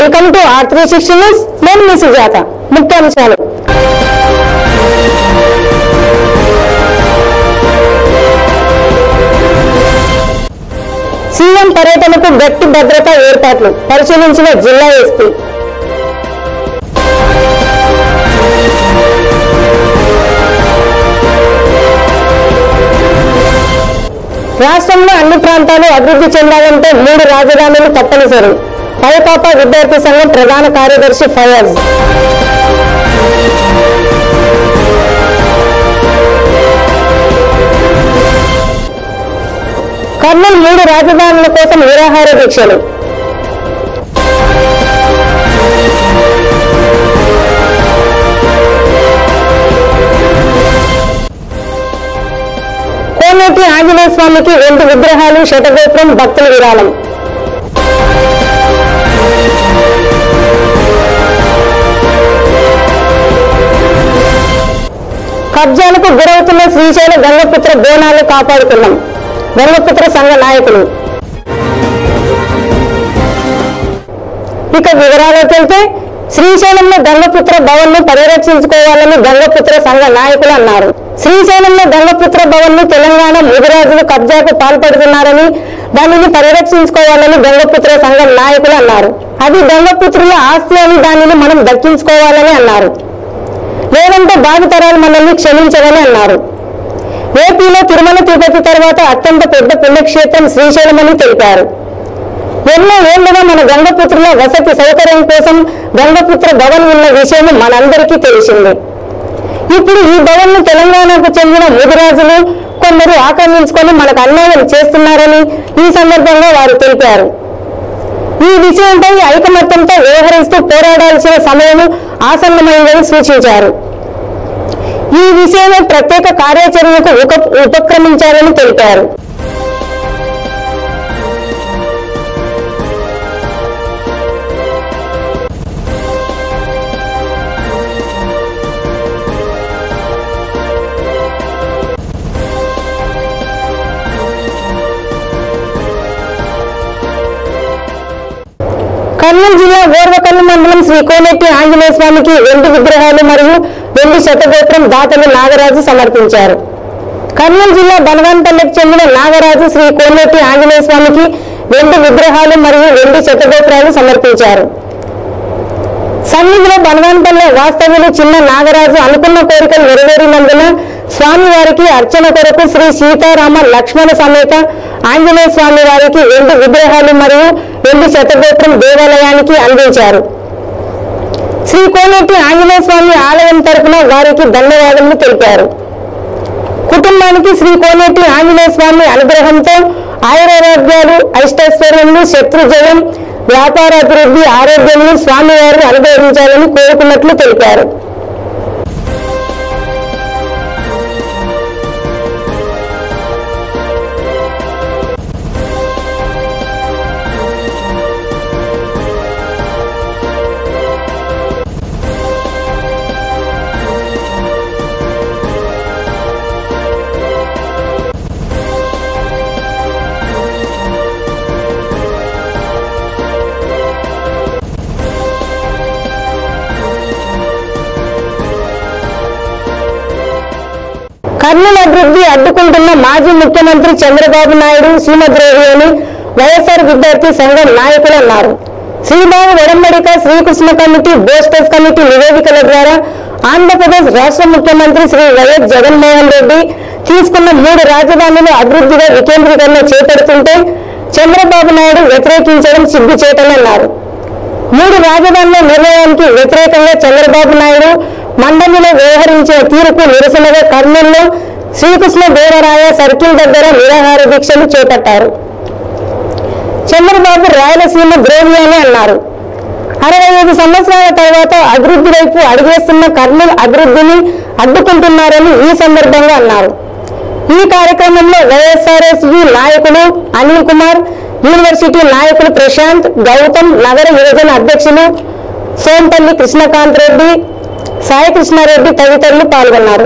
welcome to R three sixty news నేను మీ సుజాత ముఖ్యాంశాలు సీఎం పర్యటనకు గట్టి భద్రతా ఏర్పాట్లు పరిశీలించిన జిల్లా ఎస్పీ రాష్ట్రంలో అన్ని ప్రాంతాలు అభివృద్ధి చెందాలంటే మూడు రాజధానులు తప్పనిసరి పైపాప విద్యార్థి సంఘం ప్రధాన కార్యదర్శి ఫయాజ్ కర్నూలు మూడు రాజధానుల కోసం నిరాహార దీక్షలు కోనేటి ఆంజనేయ స్వామికి రెండు విగ్రహాలు శతగోపురం భక్తుల విరాళం కబ్జాలకు గురవుతున్న శ్రీశైల గంగపుత్ర బోనాలు కాపాడుకున్నాం గంగపుత్ర సంఘ నాయకులు ఇక వివరాల్లోకి వెళ్తే శ్రీశైలంలో గంగపుత్ర భవన్ ను పరిరక్షించుకోవాలని గంగపుత్ర సంఘ నాయకులు అన్నారు శ్రీశైలంలో గంగపుత్ర భవన్ ను తెలంగాణ ముదిరాజులు కబ్జాకు పాల్పడుతున్నారని దానిని పరిరక్షించుకోవాలని గంగపుత్ర సంఘం నాయకులు అన్నారు అది గంగపుత్రుల ఆస్తి అని దానిని మనం దక్కించుకోవాలని అన్నారు లేదంటే భావితరాలు మనల్ని క్షమించవని అన్నారు ఏపీలో తిరుమల తిరుపతి తర్వాత అత్యంత పెద్ద పుణ్యక్షేత్రం శ్రీశైలమని తెలిపారు ఎన్నో ఏళ్లుగా మన గంగపుత్రుల వసతి సౌకర్యం కోసం గంగపుత్ర భవన్ ఉన్న విషయం మనందరికీ తెలిసిందే ఇప్పుడు ఈ భవన్ ను తెలంగాణకు చెందిన ముదిరాజులు కొందరు ఆక్రమించుకొని మనకు అన్యాయం చేస్తున్నారని ఈ సందర్భంగా వారు తెలిపారు ఈ విషయంపై ఐకమత్యంతో వ్యవహరిస్తూ పోరాడాల్సిన సమయం ఆసన్నమైందని సూచించారు ఈ విషయమై ప్రత్యేక కార్యాచరణకు ఉప- ఉపక్రమించాలని తెలిపారు కర్నూలు జిల్లా ఓర్వకల్లు మండలం శ్రీ కోనెట్టి ఆంజనేయ స్వామికి వెండి విగ్రహాలు మరియు వెండి శతగోత్రం దాతలు నాగరాజు సమర్పించారు కర్నూలు జిల్లా బలవంపల్లికి చెందిన నాగరాజు శ్రీ కోనెట్టి ఆంజనేయ స్వామికి వెండి విగ్రహాలు మరియు వెండి శతగోత్రాలు సమర్పించారు సన్నిధిలో బలవాన్పల్లె వాస్తవ్యులు చిన్న నాగరాజు అనుకున్న కోరికలు నెరవేరినందున స్వామివారికి అర్చన కొరకు శ్రీ సీతారామ లక్ష్మణ సమేత ఆంజనేయ స్వామి వారికి వెండి విగ్రహాలు మరియు వెండి శతగోత్రం దేవాలయానికి అందించారు శ్రీ కోనేటి ఆంజనేయ స్వామి ఆలయం తరపున వారికి ధన్యవాదాలు తెలిపారు కుటుంబానికి శ్రీ కోనేటి ఆంజనేయ స్వామి అనుగ్రహంతో ఆయురారోగ్యాలు అష్టైశ్వర్యములు శత్రుజయం వ్యాపారాభివృద్ధి ఆరోగ్యాన్ని స్వామివారు అనుగ్రహించాలని కోరుకున్నట్లు తెలిపారు కర్నూలు అభివృద్ధి అడ్డుకుంటున్న మాజీ ముఖ్యమంత్రి చంద్రబాబు నాయుడు సీమద్రోహి అని వైఎస్ఆర్ విద్యార్థి సంఘం నాయకులు అన్నారు శ్రీబాబు వెడంబడిక శ్రీకృష్ణ కమిటీ బోస్టర్స్ కమిటీ నివేదికల ద్వారా ఆంధ్రప్రదేశ్ రాష్ట్ర ముఖ్యమంత్రి శ్రీ వైఎస్ జగన్మోహన్ రెడ్డి తీసుకున్న మూడు రాజధానులు అభివృద్ధిగా వికేంద్రీకరణ చేపడుతుంటే చంద్రబాబు నాయుడు వ్యతిరేకించడం సిగ్గుచేటనన్నారు మూడు రాజధానుల నిర్ణయానికి వ్యతిరేకంగా చంద్రబాబు నాయుడు మండలిలో వ్యవహరించిన తీరుకు నిరసనగా కర్నూలులో శ్రీకృష్ణ దేవరాయ సర్కిల్ దగ్గర నిరాహార దీక్షలు చేపట్టారు చంద్రబాబు రాయలసీమ ద్రోహి అని అన్నారు అరవై ఐదు సంవత్సరాల తర్వాత అభివృద్ధి వైపు అడుగేస్తున్న కర్నూలు అభివృద్ధిని అడ్డుకుంటున్నారని ఈ సందర్భంగా అన్నారు ఈ కార్యక్రమంలో వైఎస్ఆర్ఎస్వి నాయకులు అనిల్ కుమార్ యూనివర్సిటీ నాయకులు ప్రశాంత్ గౌతమ్ నగర యువజన అధ్యక్షులు సోంపల్లి కృష్ణకాంత్ రెడ్డి సాయి కృష్ణారెడ్డి తదితరులు పాల్గొన్నారు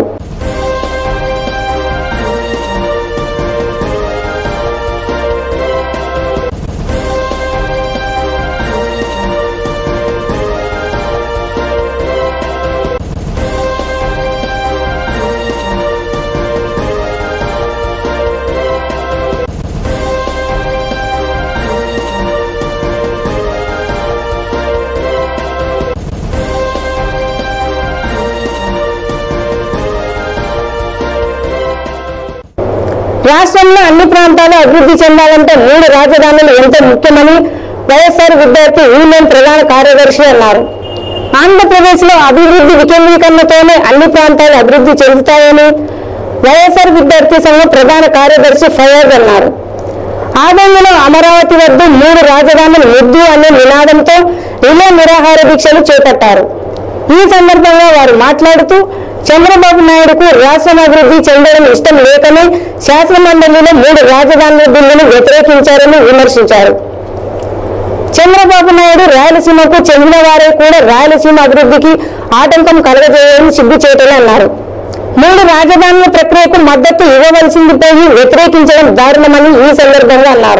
రాష్ట్రంలో అన్ని ప్రాంతాలు అభివృద్ధి చెందాలంటే మూడు రాజధానులు ఎంతో ముఖ్యమని వైఎస్ఆర్ విద్యార్థి యూనియన్ ప్రధాన కార్యదర్శి అన్నారు ఆంధ్రప్రదేశ్ లో అభివృద్ధి వికేంద్రీకరణతోనే అన్ని ప్రాంతాలు అభివృద్ధి చెందుతాయని వైఎస్ఆర్ విద్యార్థి సంఘం ప్రధాన కార్యదర్శి ఫయాజ్ అన్నారు ఆదంలో అమరావతి వద్ద మూడు రాజధానులు ముద్దు అనే నినాదంతో రిలే నిరాహార దీక్షలు చేపట్టారు ఈ సందర్భంగా వారు మాట్లాడుతూ చంద్రబాబు నాయుడుకు రాష్ట్రం అభివృద్ధి చెందడం ఇష్టం లేకనే శాసనమండలిలో మూడు రాజధానుల బిల్లును వ్యతిరేకించారని విమర్శించారు చంద్రబాబు నాయుడు రాయలసీమకు చెందిన వారే కూడా రాయలసీమ అభివృద్ధికి ఆటంకం కలగజేయని సిగ్గుచేటని అన్నారు మూడు రాజధానుల ప్రక్రియకు మద్దతు ఇవ్వవలసింది పోయి వ్యతిరేకించడం దారుణమని ఈ సందర్భంగా అన్నారు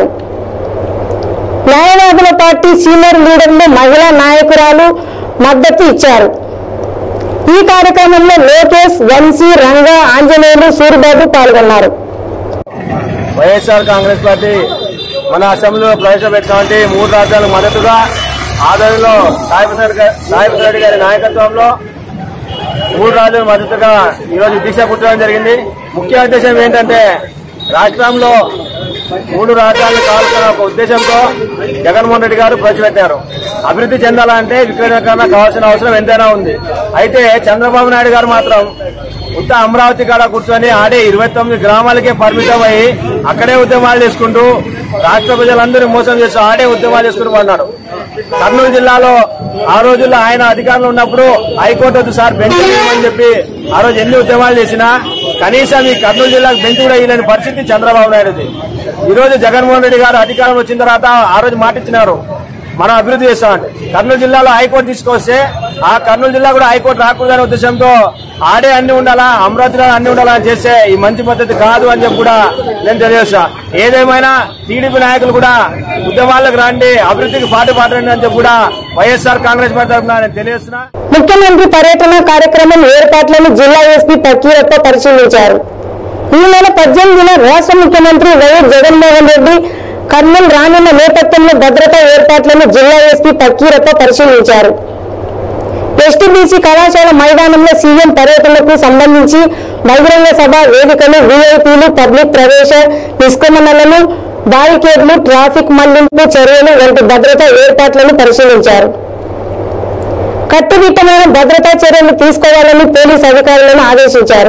న్యాయవాదుల పార్టీ సీనియర్ లీడర్లు మహిళా నాయకురాలు మద్దతు ఇచ్చారు ఈ కార్యక్రమంలో లోకేష్ వంశీ రంగా ఆంజనేయులు సూరిబాబు పాల్గొన్నారు వైఎస్ఆర్ కాంగ్రెస్ పార్టీ మన అసెంబ్లీలో ప్రవేశపెట్టినటువంటి మూడు రాజ్యాలకు మద్దతుగా ఆధ్వర్యంలో సాయిప్రసాద్ గారి సాయిప్రసాద్ రెడ్డి గారి నాయకత్వంలో మూడు రాజ్యాలకు మద్దతుగా ఈరోజు దీక్ష పుట్టడం జరిగింది ముఖ్య ఉద్దేశం ఏంటంటే రాష్ట్రంలో మూడు రాజ్యాలు కావాల్సిన ఒక ఉద్దేశంతో జగన్మోహన్ రెడ్డి గారు ప్రవేశపెట్టారు అభివృద్ధి చెందాలంటే వికేంద్రీకరణ కావాల్సిన అవసరం ఎంతైనా ఉంది అయితే చంద్రబాబు నాయుడు గారు మాత్రం ఉత్త అమరావతి కాడ కూర్చొని ఆడే ఇరవై తొమ్మిది గ్రామాలకే పరిమితం అయ్యి అక్కడే ఉద్యమాలు చేసుకుంటూ రాష్ట్ర ప్రజలందరూ మోసం చేస్తూ ఆడే ఉద్యమాలు చేసుకుంటూ పడినాడు కర్నూలు జిల్లాలో ఆ రోజుల్లో ఆయన అధికారంలో ఉన్నప్పుడు హైకోర్టు వద్దు సార్ బెంచ్ వేయమని చెప్పి ఆ రోజు ఎన్ని ఉద్యమాలు చేసినా కనీసం ఈ కర్నూలు జిల్లాకు బెంచ్ కూడా ఇవ్వలేని పరిస్థితి చంద్రబాబు నాయుడుది ఈ రోజు జగన్మోహన్ రెడ్డి గారు అధికారం వచ్చిన తర్వాత ఆ రోజు మాట ఇచ్చినారు మనం అభివృద్ధి చేస్తామంటే కర్నూలు జిల్లాలో హైకోర్టు తీసుకొస్తే ఆ కర్నూలు జిల్లా కూడా హైకోర్టు రాకూడదనే ఉద్దేశంతో ఆడే అన్ని ఉండాలా అమరావతిలో అన్ని ఉండాలా అని చేస్తే ఈ మంచి పద్ధతి కాదు అని చెప్పి కూడా నేను తెలియజేస్తా ఏదేమైనా టీడీపీ నాయకులు కూడా ఉద్యమాలకు రండి అభివృద్ధికి పాటు పాటండి అని చెప్పి కూడా వైఎస్ఆర్ కాంగ్రెస్ పార్టీ తరఫున నేను తెలియజేస్తున్నా ముఖ్యమంత్రి పర్యటన కార్యక్రమం ఏర్పాట్లను జిల్లా ఎస్పీ పకీరప్ప పరిశీలించారు ఈ నెల పద్దెనిమిదిన రాష్ట్ర ముఖ్యమంత్రి వైఎస్ జగన్మోహన్ రెడ్డి కర్నూలు రానున్న నేపథ్యంలో భద్రతా ఏర్పాట్లను జిల్లా ఎస్పీ పకీరప్ప పరిశీలించారు ఎస్టీబీసీ కళాశాల మైదానంలో సీఎం పర్యటనకు సంబంధించి బహిరంగ సభ వేదికలు వీఐపీలు పబ్లిక్ ప్రవేశ నిష్క్రమణలను బారికేడ్లు ట్రాఫిక్ మళ్లింపు చర్యలు వంటి భద్రతా ఏర్పాట్లను పరిశీలించారు కట్టుదిట్టమైన భద్రతా చర్యలు తీసుకోవాలని పోలీస్ అధికారులను ఆదేశించారు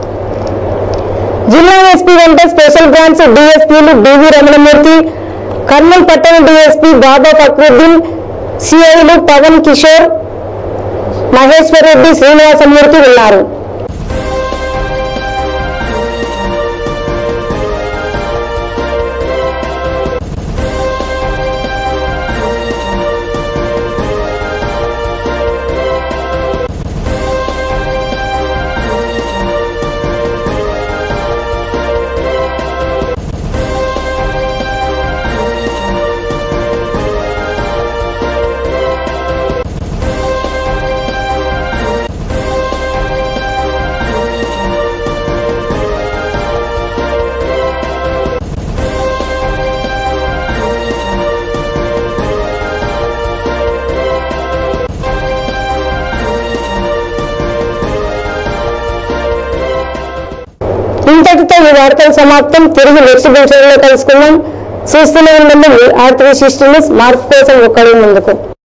జిల్లా ఎస్పీ వెంట స్పెషల్ బ్రాంచ్ డీఎస్పీలు డివి రమణమూర్తి కర్నూలు పట్టణ డీఎస్పీ బాబా ఫక్రుద్దీన్ సిఐలు పవన్ కిషోర్ మహేశ్వర్ రెడ్డి శ్రీనివాసమూర్తి ఉన్నారు ఇంతటితో ఈ వార్తలు సమాప్తం తిరిగి నెక్స్ట్ బులెటిన్లో కలుసుకుందాం చూస్తూనే ఉండండి ఆర్తీ సిస్టమ్ మార్పు కోసం ఒక్కడి ముందుకు